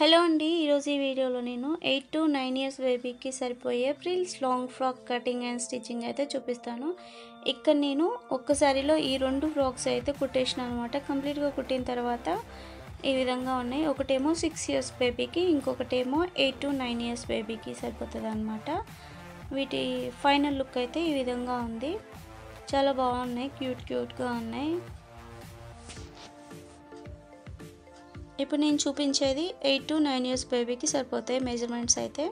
hello అండి ఈరోజు ఈ వీడియోలో నేను ఎయిట్ టు నైన్ ఇయర్స్ బేబీకి సరిపోయే frills long frock cutting and stitching అయితే చూపిస్తాను ఇక్కడ నేను ఒక్కసారిలో ఈ రెండు ఫ్రాక్స్ అయితే కుట్టేసిన అనమాట కంప్లీట్గా కుట్టిన తర్వాత ఈ విధంగా ఉన్నాయి ఒకటేమో సిక్స్ ఇయర్స్ బేబీకి ఇంకొకటేమో ఎయిట్ టు నైన్ ఇయర్స్ బేబీకి సరిపోతుంది అనమాట వీటి ఫైనల్ లుక్ అయితే ఈ విధంగా ఉంది చాలా బాగున్నాయి క్యూట్ క్యూట్గా ఉన్నాయి ఇప్పుడు నేను చూపించేది ఎయిట్ టు నైన్ ఇయర్స్ బేబీకి సరిపోతాయి మెజర్మెంట్స్ అయితే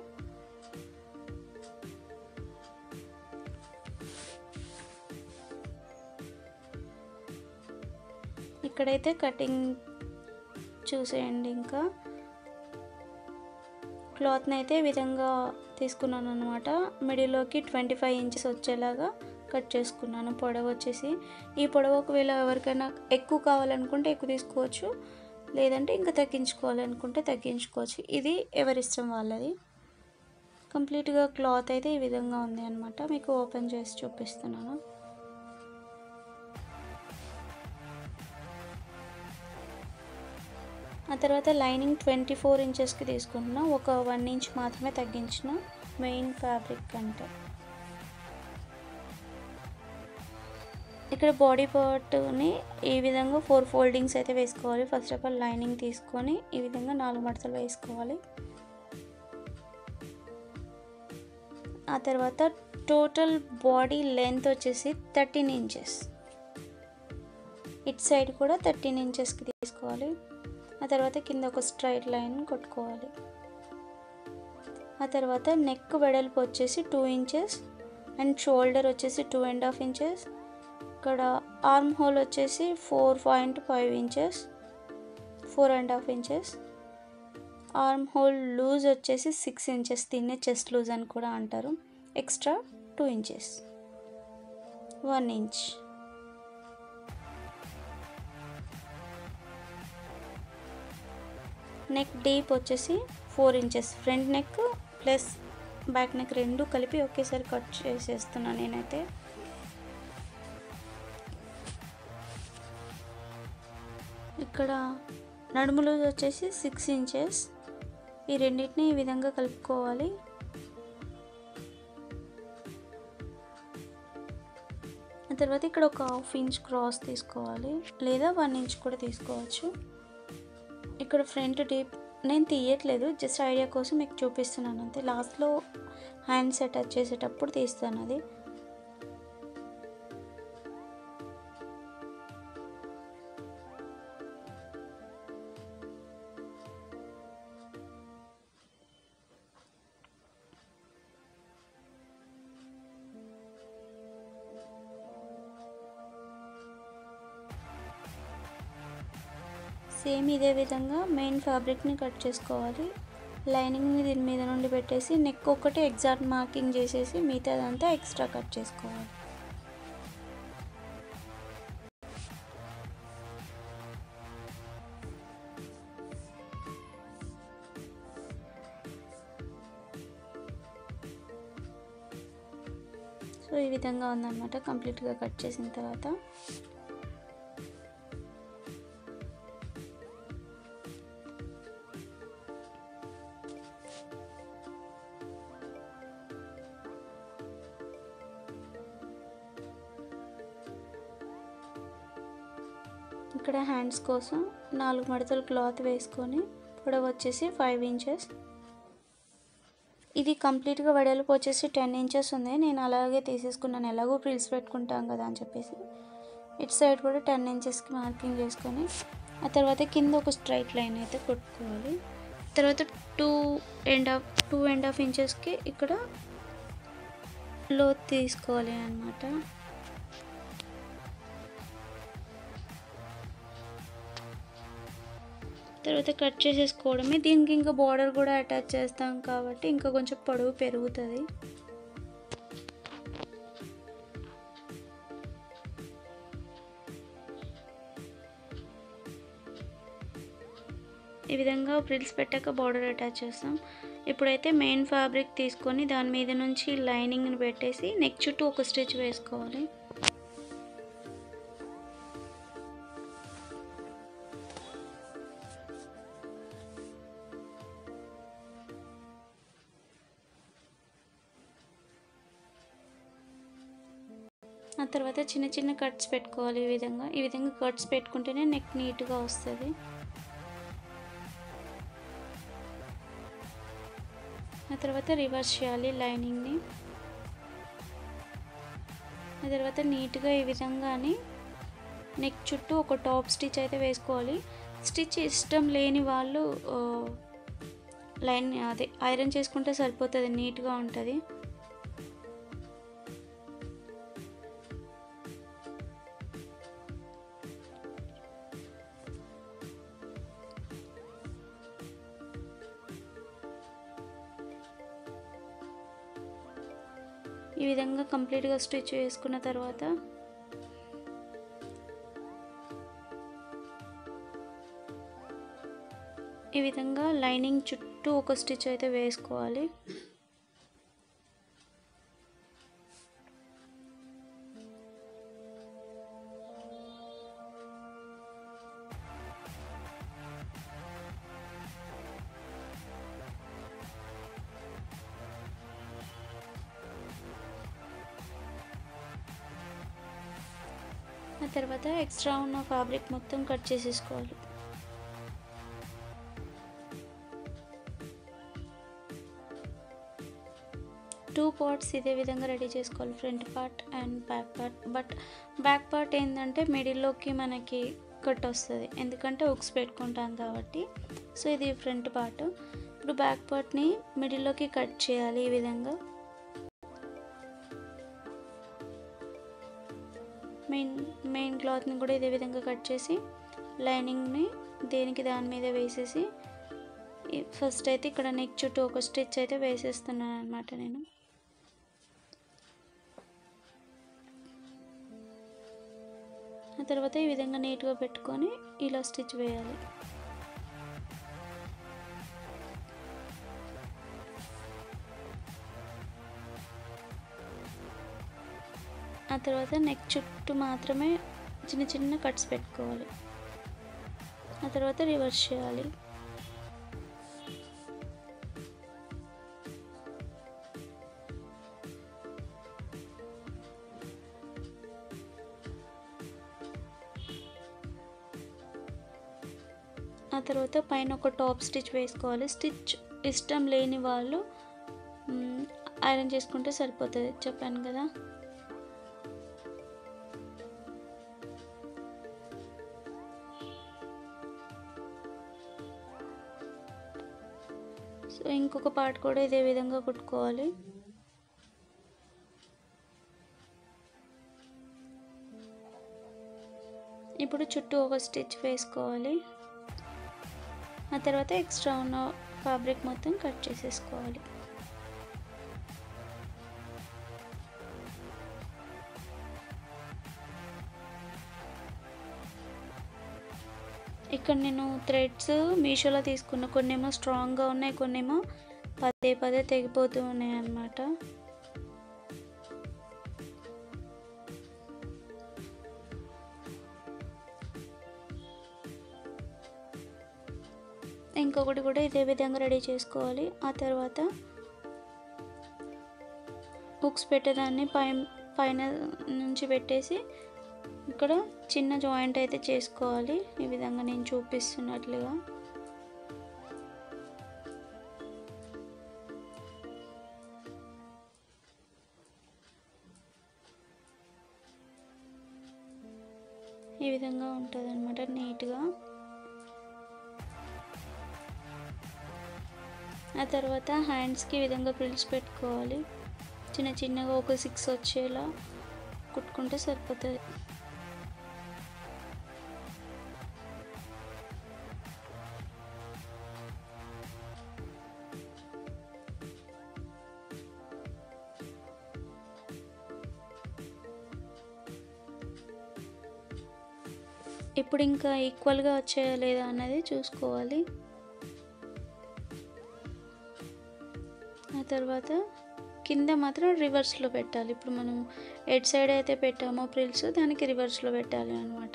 ఇక్కడైతే కటింగ్ చూసేయండి ఇంకా క్లాత్ని అయితే ఈ విధంగా తీసుకున్నాను అనమాట మిడిల్లోకి ట్వంటీ ఫైవ్ ఇంచెస్ వచ్చేలాగా కట్ చేసుకున్నాను పొడవు వచ్చేసి ఈ పొడవు ఒకవేళ ఎవరికైనా ఎక్కువ కావాలనుకుంటే ఎక్కువ తీసుకోవచ్చు లేదంటే ఇంకా తగ్గించుకోవాలనుకుంటే తగ్గించుకోవచ్చు ఇది ఎవరిష్టం వాళ్ళది కంప్లీట్గా క్లాత్ అయితే ఈ విధంగా ఉంది అనమాట మీకు ఓపెన్ చేసి చూపిస్తున్నాను ఆ తర్వాత లైనింగ్ ట్వంటీ ఫోర్ ఇంచెస్కి తీసుకుంటున్నా ఒక వన్ ఇంచ్ మాత్రమే తగ్గించిన మెయిన్ ఫ్యాబ్రిక్ అంటే ఇక్కడ బాడీ పార్ట్ని ఈ విధంగా ఫోర్ ఫోల్డింగ్స్ అయితే వేసుకోవాలి ఫస్ట్ ఆఫ్ ఆల్ లైనింగ్ తీసుకొని ఈ విధంగా నాలుగు మడతలు వేసుకోవాలి ఆ తర్వాత టోటల్ బాడీ లెంత్ వచ్చేసి థర్టీన్ ఇంచెస్ ఇట్ సైడ్ కూడా థర్టీన్ ఇంచెస్కి తీసుకోవాలి ఆ తర్వాత కింద ఒక స్ట్రైట్ లైన్ కొట్టుకోవాలి ఆ తర్వాత నెక్ వెడల్పు వచ్చేసి టూ ఇంచెస్ అండ్ షోల్డర్ వచ్చేసి టూ అండ్ హాఫ్ ఇంచెస్ ఇక్కడ ఆర్మ్ హోల్ వచ్చేసి four point five inches four and half inches arm hole loose వచ్చేసి సిక్స్ ఇంచెస్ దీన్నే చెస్ట్ లూజ్ అని కూడా అంటారు extra two inches one inch neck deep వచ్చేసి four inches front neck plus back neck రెండు కలిపి ఒకేసారి కట్ చేసేస్తున్నాను నేనైతే ఇక్కడ నడుములు వచ్చేసి సిక్స్ ఇంచెస్ ఈ రెండింటిని ఈ విధంగా కలుపుకోవాలి ఆ తర్వాత ఇక్కడ ఒక హాఫ్ ఇంచ్ క్రాస్ తీసుకోవాలి లేదా వన్ ఇంచ్ కూడా తీసుకోవచ్చు ఇక్కడ ఫ్రంట్ డీప్ నేను తీయట్లేదు జస్ట్ ఐడియా కోసం మీకు చూపిస్తున్నాను అంతే లాస్ట్లో హ్యాండ్స్ అటాచ్ చేసేటప్పుడు తీస్తాను అది సేమ్ ఇదే విధంగా మెయిన్ ఫ్యాబ్రిక్ని కట్ చేసుకోవాలి లైనింగ్ని దీని మీద నుండి పెట్టేసి నెక్ ఒకటి ఎగ్జాక్ట్ మార్కింగ్ చేసేసి మిగతాదంతా ఎక్స్ట్రా కట్ చేసుకోవాలి సో ఈ విధంగా ఉందన్నమాట కంప్లీట్గా కట్ చేసిన తర్వాత ఇక్కడ హ్యాండ్స్ కోసం నాలుగు మడతలు క్లాత్ వేసుకొని పొడవు వచ్చేసి ఫైవ్ ఇంచెస్ ఇది కంప్లీట్గా వెడల్పు వచ్చేసి టెన్ ఇంచెస్ ఉంది నేను అలాగే తీసేసుకున్నాను ఎలాగో ప్రిల్స్ పెట్టుకుంటాం కదా అని చెప్పేసి ఇటు సైడ్ కూడా టెన్ ఇంచెస్కి మార్కింగ్ చేసుకొని ఆ తర్వాత కింద ఒక స్ట్రైట్ లైన్ అయితే కొట్టుకోవాలి తర్వాత two and half two and half ఇంచెస్కి ఇక్కడ లోత్ తీసుకోవాలి అనమాట తర్వాత కట్ చేసేసుకోవడమే దీనికి ఇంకా బార్డర్ కూడా అటాచ్ చేస్తాం కాబట్టి ఇంకా కొంచెం పొడవు పెరుగుతుంది ఈ విధంగా ఫ్రిల్స్ పెట్టాక బార్డర్ అటాచ్ చేస్తాం ఇప్పుడైతే మెయిన్ ఫ్యాబ్రిక్ తీసుకొని దాని మీద నుంచి లైనింగ్ని పెట్టేసి నెక్ చుట్టూ ఒక స్టిచ్ వేసుకోవాలి ఆ తర్వాత చిన్న చిన్న కట్స్ పెట్టుకోవాలి ఈ విధంగా ఈ విధంగా కట్స్ పెట్టుకుంటేనే నెక్ నీట్గా వస్తుంది ఆ తర్వాత రివర్స్ చేయాలి లైనింగ్ని ఆ తర్వాత నీట్గా ఈ విధంగాని నెక్ చుట్టూ ఒక టాప్ స్టిచ్ అయితే వేసుకోవాలి స్టిచ్ ఇష్టం లేని వాళ్ళు లైన్ అదే ఐరన్ చేసుకుంటే సరిపోతుంది నీట్గా ఉంటుంది ఈ విధంగా కంప్లీట్గా స్టిచ్ వేసుకున్న తర్వాత ఈ విధంగా లైనింగ్ చుట్టూ ఒక స్టిచ్ అయితే వేసుకోవాలి ఆ తర్వాత ఎక్స్ట్రా ఉన్న ఫ్యాబ్రిక్ మొత్తం కట్ చేసేసుకోవాలి టూ పార్ట్స్ ఇదే విధంగా రెడీ చేసుకోవాలి front part and back part but back part ఏంటంటే మిడిల్లోకి మనకి కట్ వస్తుంది ఎందుకంటే ఉక్స్ పెట్టుకుంటాం కాబట్టి సో ఇది ఫ్రంట్ పార్ట్ ఇప్పుడు బ్యాక్ పార్ట్ని మిడిల్లోకి కట్ చేయాలి ఈ విధంగా మెయిన్ మెయిన్ క్లాత్ని కూడా ఇదే విధంగా కట్ చేసి లైనింగ్ని దేనికి దాని మీద వేసేసి ఫస్ట్ అయితే ఇక్కడ నెక్ చుట్టూ ఒక స్టిచ్ అయితే వేసేస్తున్నాను అనమాట నేను ఆ తర్వాత ఈ విధంగా నీట్గా పెట్టుకొని ఇలా స్టిచ్ వేయాలి ఆ తర్వాత నెక్ చుట్టూ మాత్రమే చిన్న చిన్న కట్స్ పెట్టుకోవాలి ఆ తర్వాత రివర్స్ చేయాలి ఆ తర్వాత పైన ఒక టాప్ స్టిచ్ వేసుకోవాలి స్టిచ్ ఇష్టం లేని వాళ్ళు మ్, ఐరన్ చేసుకుంటే సరిపోతుంది చెప్పాను కదా సో ఇంకొక పార్ట్ కూడా ఇదే విధంగా కుట్టుకోవాలి ఇప్పుడు చుట్టూ ఒక స్టిచ్ వేసుకోవాలి ఆ తర్వాత ఎక్స్ట్రా ఉన్న ఫ్యాబ్రిక్ మొత్తం కట్ చేసేసుకోవాలి ఇక్కడ నేను థ్రెడ్స్ మీషోలో తీసుకున్న కొన్నేమో స్ట్రాంగ్గా ఉన్నాయి కొన్నేమో పదే పదే తెగిపోతూ ఉన్నాయి అన్నమాట ఇంకొకటి కూడా ఇదే విధంగా రెడీ చేసుకోవాలి ఆ తర్వాత హుక్స్ పెట్టేదాన్ని పై పైన నుంచి పెట్టేసి ఇక్కడ చిన్న జాయింట్ అయితే చేసుకోవాలి ఈ విధంగా నేను చూపిస్తున్నట్లుగా ఈ విధంగా ఉంటుంది అనమాట నీట్గా ఆ తర్వాత హ్యాండ్స్కి ఈ విధంగా ప్రిల్స్ పెట్టుకోవాలి చిన్న చిన్నగా ఒక సిక్స్ వచ్చేలా కుట్టుకుంటే సరిపోతుంది ఇప్పుడు ఇంకా ఈక్వల్గా వచ్చాయా లేదా అన్నది చూసుకోవాలి ఆ తర్వాత కింద మాత్రం రివర్స్లో పెట్టాలి ఇప్పుడు మనం ఎడ్ సైడ్ అయితే పెట్టామో ప్రిల్స్ దానికి రివర్స్లో పెట్టాలి అనమాట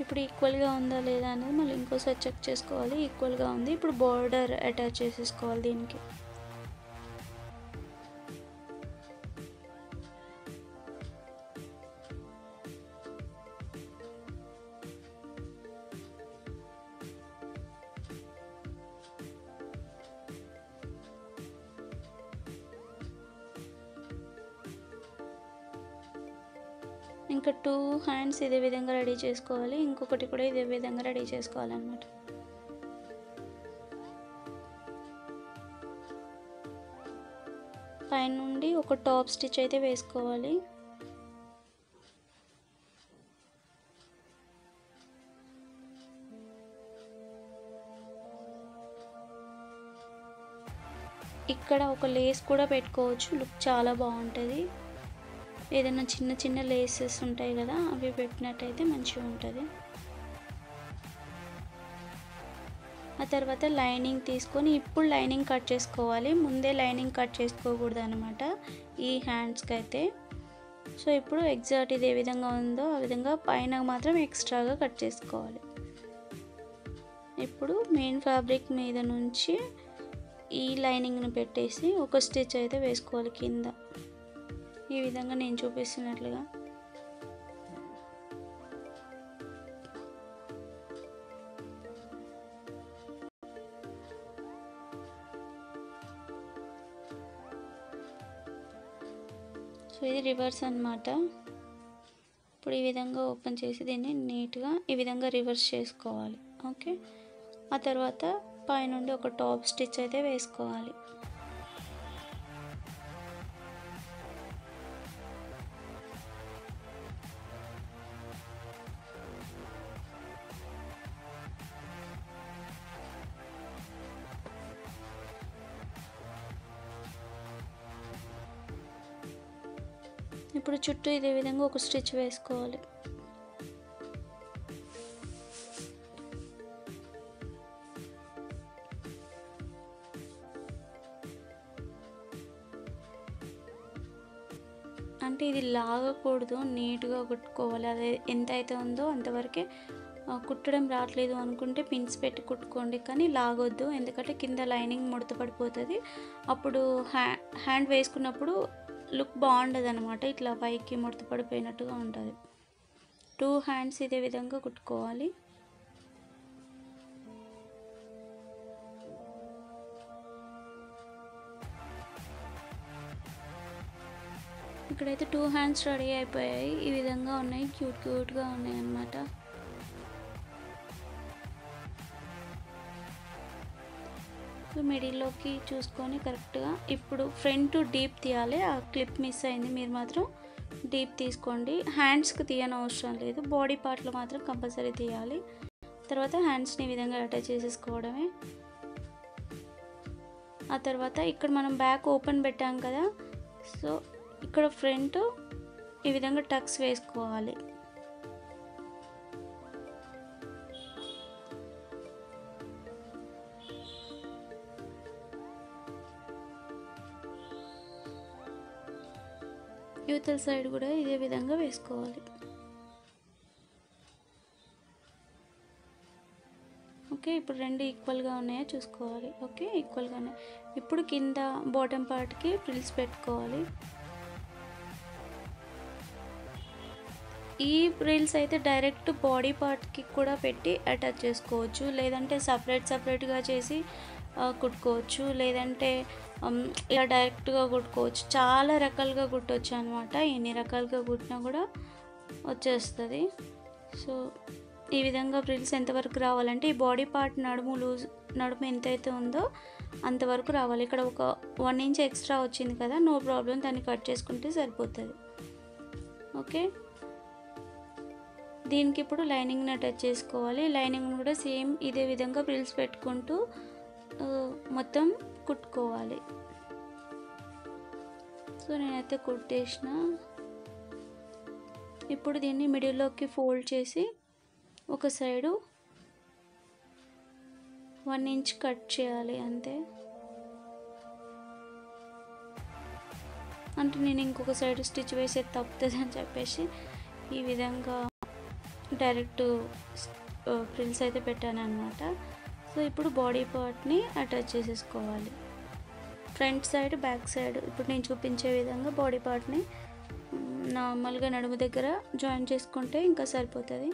ఇప్పుడు ఈక్వల్గా ఉందా లేదా అనేది మళ్ళీ ఇంకోసారి చెక్ చేసుకోవాలి ఈక్వల్గా ఉంది ఇప్పుడు బార్డర్ అటాచ్ చేసేసుకోవాలి దీనికి ఇంకా టూ హ్యాండ్స్ ఇదే విధంగా రెడీ చేసుకోవాలి ఇంకొకటి కూడా ఇదే విధంగా రెడీ చేసుకోవాలన్నమాట పైనుండి ఒక టాప్ స్టిచ్ అయితే వేసుకోవాలి ఇక్కడ ఒక లేస్ కూడా పెట్టుకోవచ్చు లుక్ చాలా బాగుంటుంది ఏదైనా చిన్న చిన్న లేసెస్ ఉంటాయి కదా అవి పెట్టినట్టయితే మంచిగా ఉంటుంది ఆ తర్వాత లైనింగ్ తీసుకొని ఇప్పుడు లైనింగ్ కట్ చేసుకోవాలి ముందే లైనింగ్ కట్ చేసుకోకూడదు అనమాట ఈ హ్యాండ్స్కి అయితే సో ఇప్పుడు ఎగ్జాక్ట్ ఇది ఏ విధంగా ఉందో ఆ విధంగా పైన మాత్రం ఎక్స్ట్రాగా కట్ చేసుకోవాలి ఇప్పుడు మెయిన్ ఫ్యాబ్రిక్ మీద నుంచి ఈ లైనింగ్ని పెట్టేసి ఒక స్టిచ్ అయితే వేసుకోవాలి కింద ఈ విధంగా నేను చూపిస్తున్నట్లుగా సో ఇది రివర్స్ అన్నమాట ఇప్పుడు ఈ విధంగా ఓపెన్ చేసి దీన్ని నీట్గా ఈ విధంగా రివర్స్ చేసుకోవాలి ఓకే ఆ తర్వాత పైనుండి ఒక టాప్ స్టిచ్ అయితే వేసుకోవాలి ఇప్పుడు చుట్టూ ఇదే విధంగా ఒక స్టిచ్ వేసుకోవాలి అంటే ఇది లాగకూడదు నీట్గా కుట్టుకోవాలి అదే ఎంత అయితే ఉందో అంతవరకే ఆ, కుట్టడం రావట్లేదు అనుకుంటే పిన్స్ పెట్టి కుట్టుకోండి కానీ లాగొద్దు ఎందుకంటే కింద లైనింగ్ ముడత పడిపోతుంది అప్పుడు హ్యా హ్యాండ్ వేసుకున్నప్పుడు లుక్ బాగుండదు అనమాట ఇట్లా పైకి ముడత పడిపోయినట్టుగా ఉంటుంది టూ హ్యాండ్స్ ఇదే విధంగా కుట్టుకోవాలి ఇక్కడైతే టూ హ్యాండ్స్ రెడీ అయిపోయాయి ఈ విధంగా ఉన్నాయి క్యూట్ క్యూట్గా ఉన్నాయి అన్నమాట సో మిడిల్లోకి చూసుకొని కరెక్ట్గా ఇప్పుడు ఫ్రంట్ డీప్ తీయాలి ఆ క్లిప్ మిస్ అయింది మీరు మాత్రం డీప్ తీసుకోండి హ్యాండ్స్కి తీయని అవసరం లేదు బాడీ పార్ట్లో మాత్రం కంపల్సరీ తీయాలి తర్వాత హ్యాండ్స్ని ఈ విధంగా అటాచ్ చేసేసుకోవడమే ఆ తర్వాత ఇక్కడ మనం బ్యాక్ ఓపెన్ పెట్టాం కదా సో ఇక్కడ ఫ్రంట్ ఈ విధంగా టక్స్ వేసుకోవాలి యువతల సైడ్ కూడా ఇదే విధంగా వేసుకోవాలి ఓకే ఇప్పుడు రెండు ఈక్వల్గా ఉన్నాయో చూసుకోవాలి ఓకే ఈక్వల్గా ఉన్నాయి ఇప్పుడు కింద బాటమ్ పార్ట్కి ఫ్రిల్స్ పెట్టుకోవాలి ఈ ఫ్రిల్స్ అయితే డైరెక్ట్ బాడీ పార్ట్కి కూడా పెట్టి అటాచ్ చేసుకోవచ్చు లేదంటే సపరేట్ సపరేట్గా చేసి ఆ, కుట్టుకోవచ్చు లేదంటే ఉమ్, ఇలా డైరెక్ట్గా కుట్టుకోవచ్చు చాలా రకాలుగా కుట్టవచ్చు అనమాట ఎన్ని రకాలుగా కుట్టినా కూడా వచ్చేస్తుంది సో ఈ విధంగా ఫ్రిల్స్ ఎంతవరకు రావాలంటే ఈ బాడీ పార్ట్ నడుము లూజ్ నడుము ఎంతైతే ఉందో అంతవరకు రావాలి ఇక్కడ ఒక వన్ ఇంచ్ ఎక్స్ట్రా వచ్చింది కదా నో ప్రాబ్లం దాన్ని కట్ చేసుకుంటే సరిపోతుంది ఓకే దీనికి ఇప్పుడు లైనింగ్ని అటాచ్ చేసుకోవాలి లైనింగ్ కూడా సేమ్ ఇదే విధంగా ఫ్రిల్స్ పెట్టుకుంటూ ఆ, మొత్తం కుట్టుకోవాలి సో నేనైతే కుట్టేసిన ఇప్పుడు దీన్ని మిడిల్లోకి ఫోల్డ్ చేసి ఒక సైడు వన్ ఇంచ్ కట్ చేయాలి అంతే అంటే నేను ఇంకొక సైడ్ స్టిచ్ వేసేది తప్పుతుంది అని చెప్పేసి ఈ విధంగా డైరెక్ట్ ఫ్రిల్స్ అయితే పెట్టాను అనమాట సో ఇప్పుడు బాడీ పార్ట్ని అటాచ్ చేసేసుకోవాలి ఫ్రంట్ సైడ్ బ్యాక్ సైడ్ ఇప్పుడు నేను చూపించే విధంగా బాడీ పార్ట్ని నార్మల్గా నడుము దగ్గర జాయిన్ చేసుకుంటే ఇంకా సరిపోతుంది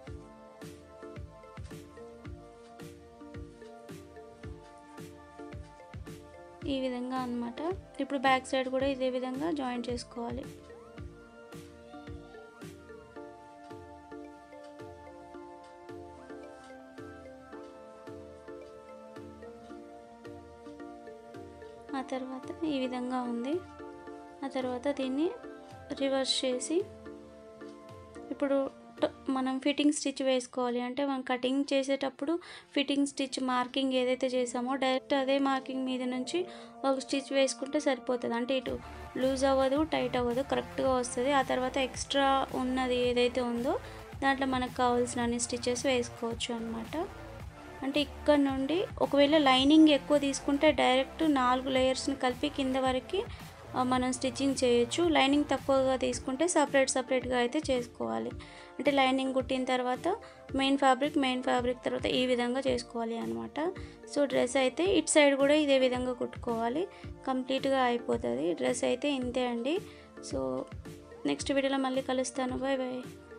ఈ విధంగా అనమాట ఇప్పుడు బ్యాక్ సైడ్ కూడా ఇదే విధంగా జాయిన్ చేసుకోవాలి ఆ తర్వాత ఈ విధంగా ఉంది ఆ తర్వాత దీన్ని రివర్స్ చేసి ఇప్పుడు ట- మనం ఫిట్టింగ్ స్టిచ్ వేసుకోవాలి అంటే మనం కటింగ్ చేసేటప్పుడు ఫిట్టింగ్ స్టిచ్ మార్కింగ్ ఏదైతే చేసామో డైరెక్ట్ అదే మార్కింగ్ మీద నుంచి ఒక స్టిచ్ వేసుకుంటే సరిపోతుంది అంటే ఇటు లూజ్ అవ్వదు టైట్ అవ్వదు కరెక్ట్గా వస్తుంది ఆ తర్వాత ఎక్స్ట్రా ఉన్నది ఏదైతే ఉందో దాంట్లో మనకు కావాల్సిన అన్ని స్టిచెస్ వేసుకోవచ్చు అనమాట అంటే ఇక్కడ నుండి ఒకవేళ లైనింగ్ ఎక్కువ తీసుకుంటే డైరెక్ట్ నాలుగు లేయర్స్ని కలిపి కింద వరకు ఆ, మనం స్టిచ్చింగ్ చేయొచ్చు లైనింగ్ తక్కువగా తీసుకుంటే సపరేట్ సపరేట్గా అయితే చేసుకోవాలి అంటే లైనింగ్ కుట్టిన తర్వాత మెయిన్ ఫ్యాబ్రిక్ మెయిన్ ఫ్యాబ్రిక్ తర్వాత ఈ విధంగా చేసుకోవాలి అనమాట సో డ్రెస్ అయితే ఇటు సైడ్ కూడా ఇదే విధంగా కుట్టుకోవాలి కంప్లీట్గా అయిపోతుంది డ్రెస్ అయితే ఇంతే అండి సో నెక్స్ట్ వీడియోలో మళ్ళీ కలుస్తాను బాయ్ బాయ్